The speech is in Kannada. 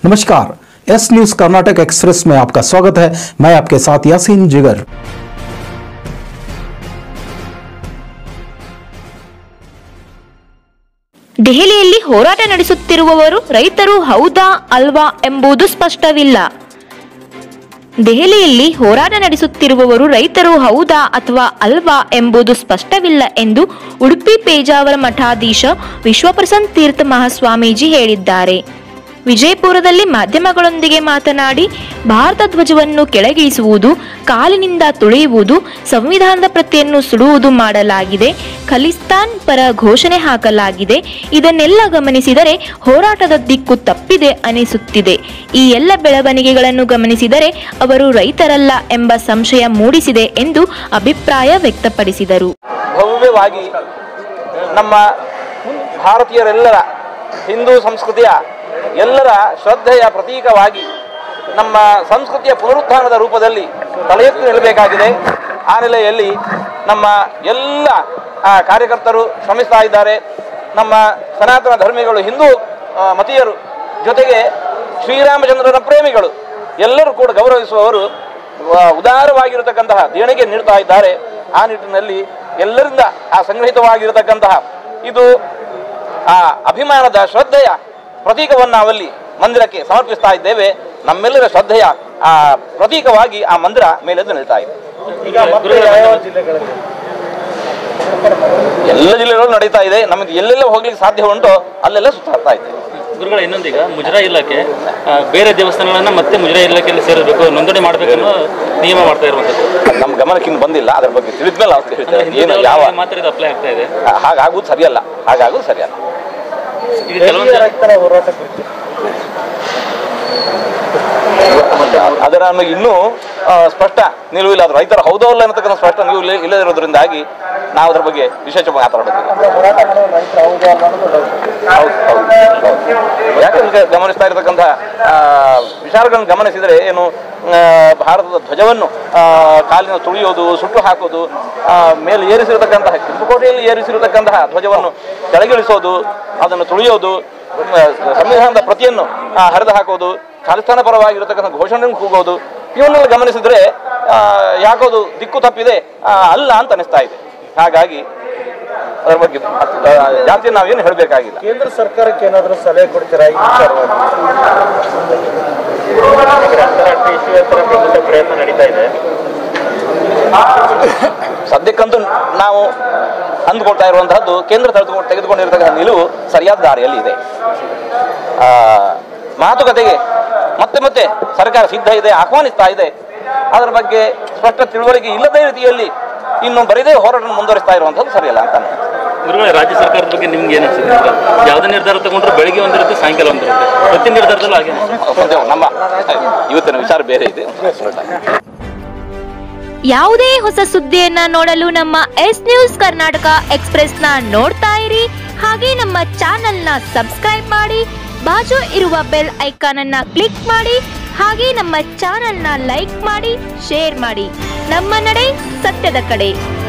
नमस्कार एस न्यूज कर्नाटक एक्सप्रेस में आपका स्वागत है मैं आपके साथ यासीन जिगर ದೆಹಲಿಯಲ್ಲಿ ಹೋರಾಟ ನಡೆಸುತ್ತಿರುವವರು ರೈತರು ಹೌದಾ ಅಲ್ವಾ ಎಂಬುದು ಸ್ಪಷ್ಟವಿಲ್ಲ ದೆಹಲಿಯಲ್ಲಿ ಹೋರಾಟ ನಡೆಸುತ್ತಿರುವವರು ರೈತರು ಹೌದಾ ಅಥವಾ ಅಲ್ವಾ ಎಂಬುದು ಸ್ಪಷ್ಟವಿಲ್ಲ ಎಂದು ಉಡುಪಿ ಪೇಜಾವರ ಮಠಾಧೀಶ ವಿಶ್ವಪ್ರಸನ್ನ ತೀರ್ಥ ಮಹಾಸ್ವಾಮೀಜಿ ಹೇಳಿದ್ದಾರೆ ವಿಜಯಪುರದಲ್ಲಿ ಮಾಧ್ಯಮಗಳೊಂದಿಗೆ ಮಾತನಾಡಿ ಭಾರತ ಧ್ವಜವನ್ನು ಕೆಳಗಿಳಿಸುವುದು ಕಾಲಿನಿಂದ ತುಳಿಯುವುದು ಸಂವಿಧಾನದ ಪ್ರತಿಯನ್ನು ಸುಡುವುದು ಮಾಡಲಾಗಿದೆ ಖಲಿಸ್ತಾನ್ ಪರ ಘೋಷಣೆ ಹಾಕಲಾಗಿದೆ ಇದನ್ನೆಲ್ಲ ಗಮನಿಸಿದರೆ ಹೋರಾಟದ ದಿಕ್ಕು ತಪ್ಪಿದೆ ಅನಿಸುತ್ತಿದೆ ಈ ಎಲ್ಲ ಬೆಳವಣಿಗೆಗಳನ್ನು ಗಮನಿಸಿದರೆ ಅವರು ರೈತರಲ್ಲ ಎಂಬ ಸಂಶಯ ಮೂಡಿಸಿದೆ ಎಂದು ಅಭಿಪ್ರಾಯ ವ್ಯಕ್ತಪಡಿಸಿದರು ಭವ್ಯವಾಗಿ ನಮ್ಮ ಭಾರತೀಯರೆಲ್ಲರ ಹಿಂದೂ ಸಂಸ್ಕೃತಿಯ ಎಲ್ಲರ ಶ್ರದ್ಧೆಯ ಪ್ರತೀಕವಾಗಿ ನಮ್ಮ ಸಂಸ್ಕೃತಿಯ ಪುನರುತ್ಥಾನದ ರೂಪದಲ್ಲಿ ತಲೆ ಎತ್ತಿ ನಿಲ್ಲಬೇಕಾಗಿದೆ ಆ ನೆಲೆಯಲ್ಲಿ ನಮ್ಮ ಎಲ್ಲ ಆ, ಕಾರ್ಯಕರ್ತರು ಶ್ರಮಿಸ್ತಾ ಇದ್ದಾರೆ ನಮ್ಮ ಸನಾತನ ಧರ್ಮಿಗಳು ಹಿಂದೂ ಆ, ಮತೀಯರು ಜೊತೆಗೆ ಶ್ರೀರಾಮಚಂದ್ರನ ಪ್ರೇಮಿಗಳು ಎಲ್ಲರೂ ಕೂಡ ಗೌರವಿಸುವವರು ವ- ಉದಾರವಾಗಿರತಕ್ಕಂತಹ ದೇಣಿಗೆ ನೀಡ್ತಾ ಇದ್ದಾರೆ ಆ ನಿಟ್ಟಿನಲ್ಲಿ ಎಲ್ಲರಿಂದ ಆ ಸಂಗ್ರಹಿತವಾಗಿರತಕ್ಕಂತಹ ಇದು ಆ ಅಭಿಮಾನದ ಶ್ರದ್ಧೆಯ ಪ್ರತೀಕವನ್ನು ನಾವಲ್ಲಿ ಮಂದಿರಕ್ಕೆ ಸಮರ್ಪಿಸ್ತಾ ಇದ್ದೇವೆ ನಮ್ಮೆಲ್ಲರ ಶ್ರದ್ಧೆಯ ಆ ಪ್ರತೀಕವಾಗಿ ಆ ಮಂದಿರ ಮೇಲೆದ್ದು ನಿಲ್ತಾ ಇದೆ ಎಲ್ಲ ಜಿಲ್ಲೆಗಳು ನಡೀತಾ ಇದೆ ನಮಗೆ ಎಲ್ಲೆಲ್ಲ ಹೋಗ್ಲಿಕ್ಕೆ ಸಾಧ್ಯ ಉಂಟೋ ಅಲ್ಲೆಲ್ಲ ಸುತ್ತಾಡ್ತಾ ಇದ್ದೇವೆ ಗುರುಗಳ ಇನ್ನೊಂದೀಗ ಮುಜರಾ ಇಲಾಖೆ ಆ, ಬೇರೆ ದೇವಸ್ಥಾನಗಳನ್ನ ಮತ್ತೆ ಮುಜರಾ ಇಲಾಖೆಯಲ್ಲಿ ಸೇರಬೇಕು ನೋಂದಣಿ ಮಾಡಬೇಕನ್ನೋ ನಿಯಮ ಮಾಡ್ತಾ ಇರುವಂಥದ್ದು ನಮ್ಮ ಗಮನಕ್ಕೆ ಇನ್ನು ಬಂದಿಲ್ಲ ಅದ್ರ ಬಗ್ಗೆ ತಿಳಿದ್ಮೇಲೆ ನಾವು ಹೇಳ್ತೇವೆ ಏನು ಯಾವ ಮಾತ್ರ ಇದು ಅಪ್ಲೈ ಆಗ್ತಾ ಇದೆ ಹಾಗಾಗುವುದು ಸರಿಯಲ್ಲ ಹಾಗಾಗುವುದು ಸರಿಯಲ್ಲ ಈಗ ಕೆಲವೊಂದು ಅದರ ನಮಗೆ ಇನ್ನೂ ಆ, ಸ್ಪಷ್ಟ ನಿಲುವಿಲ್ಲ ಅದು ರೈತರ ಹೌದೋ ಅಲ್ಲ ಅನ್ನತಕ್ಕಂಥ ಸ್ಪಷ್ಟ ನಿಲುವು ಇಲ್ಲ- ಇಲ್ಲದಿರೋದ್ರಿಂದಾಗಿ ನಾವು ಅದ್ರ ಬಗ್ಗೆ ವಿಶೇಷವಾಗಿ ಮಾತಾಡೋದಿಲ್ಲ ಹೌದು ಹೌದು ಹೌದು. ಯಾಕಂದ್ರೆ ಗಮನಿಸ್ತಾ ಇರತಕ್ಕಂಥ ವಿಚಾರಗಳನ್ನು ಗಮನಿಸಿದರೆ ಏನು ಆ, ಭಾರತದ ಧ್ವಜವನ್ನು ಆ, ಕಾಲಿನ ತುಳಿಯೋದು ಸುಟ್ಟು ಹಾಕೋದು ಆ, ಮೇಲೆ ಏರಿಸಿರತಕ್ಕಂತಹ ಕೆಂಪುಕೋಟೆಯಲ್ಲಿ ಏರಿಸಿರತಕ್ಕಂತಹ ಧ್ವಜವನ್ನು ಕೆಳಗಿಳಿಸೋದು ಅದನ್ನು ತುಳಿಯೋದು ಆ, ಸಂವಿಧಾನದ ಪ್ರತಿಯನ್ನು ಆ, ಹರಿದು ಹಾಕೋದು ಖಾಲಿಸ್ತಾನ ಪರವಾಗಿರತಕ್ಕಂಥ ಘೋಷಣೆಯನ್ನು ಕೂಗೋದು ಇವನ್ನೆಲ್ಲ ಗಮನಿಸಿದ್ರೆ ಆ, ಯಾಕೋದು ದಿಕ್ಕು ತಪ್ಪಿದೆ ಆ, ಅಲ್ಲ ಅಂತ ಅನಿಸ್ತಾ ಇದೆ ಹಾಗಾಗಿ ಅದರ ಬಗ್ಗೆ ಆ, ಜಾಸ್ತಿ ನಾವೇನು ಹೇಳಬೇಕಾಗಿಲ್ಲ ಕೇಂದ್ರ ಸರ್ಕಾರಕ್ಕೆ ಏನಾದರೂ ಸಲಹೆ ಕೊಡ್ತೀರಾ ಈ ವಿಚಾರವಾಗಿ ಅಂತಾರಾಷ್ಟ್ರೀಯ ಇಶ್ಯೂ ಹತ್ರ ಪ್ರಮುಖ ಪ್ರಯತ್ನ ನಡೀತಾ ಇದೆ ಸದ್ಯಕ್ಕಂತೂ ನಾವು ಅಂದುಕೊಳ್ತಾ ಇರುವಂತಹದ್ದು ಕೇಂದ್ರ ತೆಗೆದುಕೊಂಡು ತೆಗೆದುಕೊಂಡಿರತಕ್ಕಂಥ ನಿಲುವು ಸರಿಯಾದ ದಾರಿಯಲ್ಲಿ ಇದೆ ಆ, ಮಾತುಕತೆಗೆ ಮತ್ತೆ ಮತ್ತೆ ಸರ್ಕಾರ ಸಿದ್ಧ ಇದೆ ಆಹ್ವಾನಿಸ್ತಾ ಇದೆ ಅದರ ಬಗ್ಗೆ ಸ್ಪಷ್ಟ ತಿಳುವಳಿಕೆ ಇಲ್ಲದೇ ರೀತಿಯಲ್ಲಿ ಇನ್ನು ಬರೀದೇ ಹೋರಾಟ ಮುಂದುವರಿಸ್ತಾ ಇರುವಂಥದ್ದು ಸರಿಯಲ್ಲ ಅಂತ ನಾನು ಗುರುಗಳ ರಾಜ್ಯ ಸರ್ಕಾರದ ಬಗ್ಗೆ ನಿಮ್ಗೆ ಏನು ಅನ್ಸುತ್ತೆ ಅಂತ? ಯಾವುದೇ ನಿರ್ಧಾರ ತಗೊಂಡ್ರು ಬೆಳಿಗ್ಗೆ ಒಂದಿರುತ್ತೆ ಸಾಯಂಕಾಲ ಒಂದಿರುತ್ತೆ ಪ್ರತಿ ನಿರ್ಧಾರದಲ್ಲೂ ಹಾಗೆ ಕೊಂಚ ನಮ್ಮ ಇವತ್ತಿನ ವಿಚಾರ ಬೇರೆ ಇದೆ ಯಾವುದೇ ಹೊಸ ಸುದ್ದಿಯನ್ನ ನೋಡಲು ನಮ್ಮ ಎಸ್ ನ್ಯೂಸ್ ಕರ್ನಾಟಕ ಎಕ್ಸ್ಪ್ರೆಸ್ನ ನೋಡ್ತಾ ಇರಿ ಹಾಗೆ ನಮ್ಮ ಚಾನೆಲ್ನ ಸಬ್ಸ್ಕ್ರೈಬ್ ಮಾಡಿ ಬಾಜು ಇರುವ ಬೆಲ್ ಐಕಾನ್ ಅನ್ನ ಕ್ಲಿಕ್ ಮಾಡಿ ಹಾಗೆ ನಮ್ಮ ಚಾನೆಲ್ನ ಲೈಕ್ ಮಾಡಿ ಶೇರ್ ಮಾಡಿ ನಮ್ಮ ನಡೆ ಸತ್ಯದ ಕಡೆ